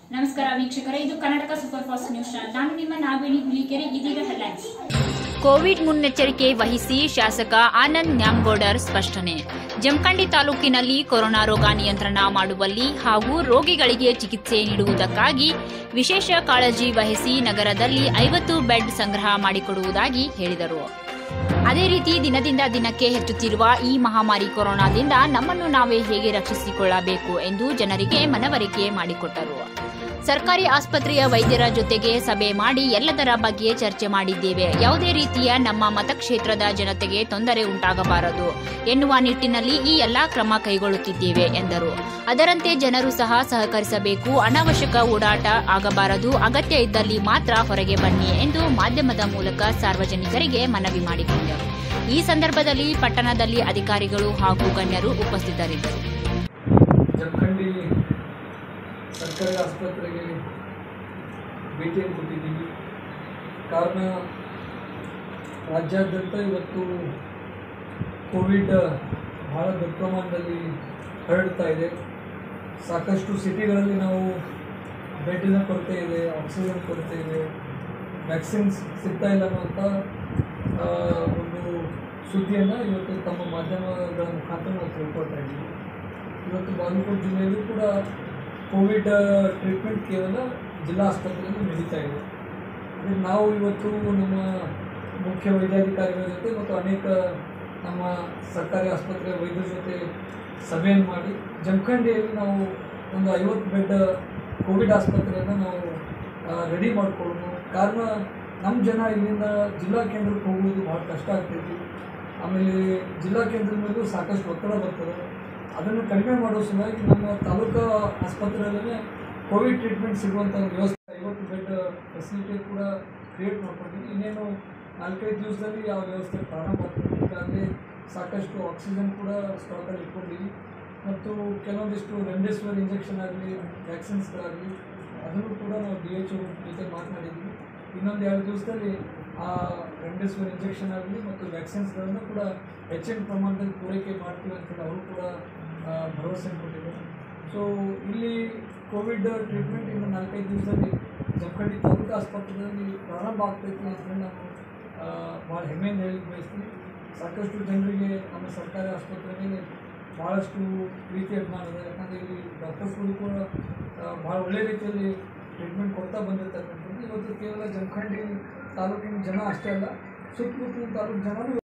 ನಮಸ್ಕಾರ ವೀಕ್ಷಕರೇ ಇದು Karnataka super fast news channel ನಾನು ನಿಮ್ಮ ನಾಗವೇಣಿ ಹುಲಿಕೆರೆ ಇದೀಗ ಹೆಡ್ಲೈನ್ಸ್ ಕೋವಿಡ್ ಮುನ್ನೆಚ್ಚರಿಕೆ ವಹಿಸಿ ಶಾಸಕ ಆನಂದ್ ನ್ಯಾಮಗೌಡರ್ ಸ್ಪಷ್ಟನೆ ಜಮಖಂಡಿ ತಾಲೂಕಿನಲ್ಲಿ ಕೊರೋನಾ ರೋಗ ನಿಯಂತ್ರಣ ಮಾಡುವಲ್ಲಿ ಹಾಗೂ ರೋಗಿಗಳಿಗೆ ಚಿಕಿತ್ಸೆ ನೀಡುವುದಕ್ಕಾಗಿ ವಿಶೇಷ ಕಾಳಜಿ ವಹಿಸಿ ನಗರದಲ್ಲಿ ಐವತ್ತು ಬೆಡ್ ಸಂಗ್ರಹ ಮಾಡಿಕೊಡುವುದಾಗಿ ಹೇಳಿದರು ಅದೇ ರೀತಿ ದಿನದಿಂದ ದಿನಕ್ಕೆ ಹೆಚ್ಚುತ್ತಿರುವ ಈ ಮಹಾಮಾರಿ ಕೊರೋನಾದಿಂದ ನಮ್ಮನ್ನು ನಾವೇ ಹೇಗೆ ರಕ್ಷಿಸಿಕೊಳ್ಳಬೇಕು ಎಂದು ಜನರಿಗೆ ಮನವರಿಕೆ ಮಾಡಿಕೊಟ್ಟರು ಸರ್ಕಾರಿ ಆಸ್ಪತ್ರೆಯ ವೈದ್ಯರ ಜೊತೆಗೆ ಸಭೆ ಮಾಡಿ ಎಲ್ಲದರ ಬಗ್ಗೆ ಚರ್ಚೆ ಮಾಡಿದ್ದೇವೆ ಯಾವುದೇ ರೀತಿಯ ನಮ್ಮ ಮತಕ್ಷೇತ್ರದ ಜನತೆಗೆ ತೊಂದರೆ ಉಂಟಾಗಬಾರದು ಎನ್ನುವ ನಿಟ್ಟಿನಲ್ಲಿ ಈ ಎಲ್ಲಾ ಕ್ರಮ ಕೈಗೊಳ್ಳುತ್ತಿದ್ದೇವೆ ಎಂದರು ಅದರಂತೆ ಜನರು ಸಹ ಸಹಕರಿಸಬೇಕು ಅನಾವಶ್ಯಕ ಓಡಾಟ ಆಗಬಾರದು ಅಗತ್ಯ ಇದ್ದಲ್ಲಿ ಮಾತ್ರ ಹೊರಗೆ ಬನ್ನಿ ಎಂದು ಮಾಧ್ಯಮದ ಮೂಲಕ ಸಾರ್ವಜನಿಕರಿಗೆ ಮನವಿ ಮಾಡಿಕೊಂಡರು ಈ ಸಂದರ್ಭದಲ್ಲಿ ಪಟ್ಟಣದಲ್ಲಿ ಅಧಿಕಾರಿಗಳು ಹಾಗೂ ಗಣ್ಯರು ಉಪಸ್ಥಿತರಿದ್ದರು ಜಮಖಂಡಿ ಸರ್ಕಾರಿ ಆಸ್ಪತ್ರೆಗೆ ಭೇಟಿಯನ್ನು ಕೊಟ್ಟಿದ್ದೀವಿ ಕಾರಣ ರಾಜ್ಯಾದ್ಯಂತ ಇವತ್ತು ಕೋವಿಡ್ ಭಾಳ ದೊಡ್ಡ ಪ್ರಮಾಣದಲ್ಲಿ ಹರಡ್ತಾ ಇದೆ ಸಾಕಷ್ಟು ಸಿಟಿಗಳಲ್ಲಿ ನಾವು ಬೆಡ್ಡಿನ ಕೊರತೆ ಇದೆ ಆಕ್ಸಿಜನ್ ಕೊರತೆ ಇದೆ ವ್ಯಾಕ್ಸಿನ್ಸ್ ಸಿಗ್ತಾ ಇಲ್ಲ ಅನ್ನುವಂಥ ಆ, ಒಂದು ಸುದ್ದಿಯನ್ನು ಇವತ್ತು ತಮ್ಮ ಮಾಧ್ಯಮಗಳ ಮುಖಾಂತರ ನಾವು ತಿಳ್ಕೊಳ್ತಾ ಇದ್ದೀವಿ ಇವತ್ತು ಬಾಗಲಕೋಟೆ ಜಿಲ್ಲೆಯಲ್ಲೂ ಕೂಡ ಕೋವಿಡ್ ಟ್ರೀಟ್ಮೆಂಟ್ ಕೇವಲ ಜಿಲ್ಲಾ ಆಸ್ಪತ್ರೆಯಲ್ಲಿ ನಡೀತಾ ಇದೆ ಅದೇ ನಾವು ಇವತ್ತು ನಮ್ಮ ಮುಖ್ಯ ವೈದ್ಯಾಧಿಕಾರಿಗಳ ಜೊತೆ ಮತ್ತು ಅನೇಕ ನಮ್ಮ ಸರ್ಕಾರಿ ಆಸ್ಪತ್ರೆಯ ವೈದ್ಯರ ಜೊತೆ ಸಭೆಯನ್ನು ಮಾಡಿ ಜಮಖಂಡಿಯಲ್ಲಿ ನಾವು ಒಂದು ಐವತ್ತು ಬೆಡ್ ಕೋವಿಡ್ ಆಸ್ಪತ್ರೆಯನ್ನು ನಾವು ರೆಡಿ ಮಾಡಿಕೊಳ್ಳೋಣ ಕಾರಣ ನಮ್ಮ ಜನ ಇಲ್ಲಿಂದ ಜಿಲ್ಲಾ ಕೇಂದ್ರಕ್ಕೆ ಹೋಗುವುದು ಭಾಳ ಕಷ್ಟ ಆಗ್ತೈತಿ ಆಮೇಲೆ ಜಿಲ್ಲಾ ಕೇಂದ್ರದ ಮೇಲೂ ಸಾಕಷ್ಟು ಒತ್ತಡ ಬರ್ತದೆ ಅದನ್ನು ಕಡಿಮೆ ಮಾಡೋ ಸಲುವಾಗಿ ನಮ್ಮ ತಾಲೂಕು ಆಸ್ಪತ್ರೆಯಲ್ಲೇ ಕೋವಿಡ್ ಟ್ರೀಟ್ಮೆಂಟ್ ಸಿಗುವಂಥ ಒಂದು ವ್ಯವಸ್ಥೆ ಐವತ್ತು ಬೆಡ್ ಫೆಸಿಲಿಟಿ ಕೂಡ ಕ್ರಿಯೇಟ್ ಮಾಡ್ಕೊಂಡಿದ್ವಿ ಇನ್ನೇನು ನಾಲ್ಕೈದು ದಿವಸದಲ್ಲಿ ಆ ವ್ಯವಸ್ಥೆ ಪ್ರಾರಂಭ ಆಗ್ತದೆ ಈಗಾಗಲೇ ಸಾಕಷ್ಟು ಆಕ್ಸಿಜನ್ ಕೂಡ ಸ್ಟಾಕಲ್ಲಿ ಇಟ್ಕೊಂಡಿವಿ ಮತ್ತು ಕೆಲವೊಂದಿಷ್ಟು ರೆಮ್ಡೆಸಿವಿರ್ ಇಂಜೆಕ್ಷನ್ ಆಗಲಿ ವ್ಯಾಕ್ಸಿನ್ಸ್ಗಳಾಗಲಿ ಅದನ್ನು ಕೂಡ ನಾವು ಡಿ ಎಚ್ ಜೊತೆ ಮಾತನಾಡಿದ್ವಿ ಇನ್ನೊಂದು ಎರಡು ದಿವಸದಲ್ಲಿ ಆ ರೆಮ್ಡೆಸಿವಿರ್ ಇಂಜೆಕ್ಷನ್ ಆಗಲಿ ಮತ್ತು ವ್ಯಾಕ್ಸಿನ್ಸ್ಗಳನ್ನು ಕೂಡ ಹೆಚ್ಚಿನ ಪ್ರಮಾಣದಲ್ಲಿ ಪೂರೈಕೆ ಮಾಡ್ತೀವಿ ಅಂತೇಳಿ ಅವರು ಕೂಡ ಆ, ಭರವಸೆ ಕೊಟ್ಟಿದ್ದಾರೆ ಸೊ ಇಲ್ಲಿ ಕೋವಿಡ್ ಟ್ರೀಟ್ಮೆಂಟ್ ಇನ್ನು ನಾಲ್ಕೈದು ದಿವಸದಲ್ಲಿ ಜಮಖಂಡಿ ತಾಲೂಕು ಆಸ್ಪತ್ರೆಯಲ್ಲಿ ಪ್ರಾರಂಭ ಆಗ್ತೈತಿ ಅಂತೇಳಿ ನಾವು ಆ, ಭಾಳ ಹೆಮ್ಮೆಯಿಂದ ಹೇಳಿ ಬಯಸ್ತೀವಿ ಸಾಕಷ್ಟು ಜನರಿಗೆ ನಮ್ಮ ಸರ್ಕಾರಿ ಆಸ್ಪತ್ರೆ ಮೇಲೆ ಭಾಳಷ್ಟು ಪ್ರೀತಿ ಅಭಿಮಾನ ಇದೆ ಯಾಕಂದರೆ ಇಲ್ಲಿ ಡಾಕ್ಟರ್ಸ್ಗಳು ಕೂಡ ಆ, ಭಾಳ ಒಳ್ಳೆ ರೀತಿಯಲ್ಲಿ ಟ್ರೀಟ್ಮೆಂಟ್ ಕೊಡ್ತಾ ಬಂದಿರ್ತಕ್ಕಂಥದ್ದು ಇವತ್ತು ಕೇವಲ ಜಮಖಂಡಿ ತಾಲೂಕಿನ ಜನ ಅಷ್ಟೇ ಅಲ್ಲ ಸುತ್ತಮುತ್ತಲಿನ ತಾಲೂಕು ಜನರು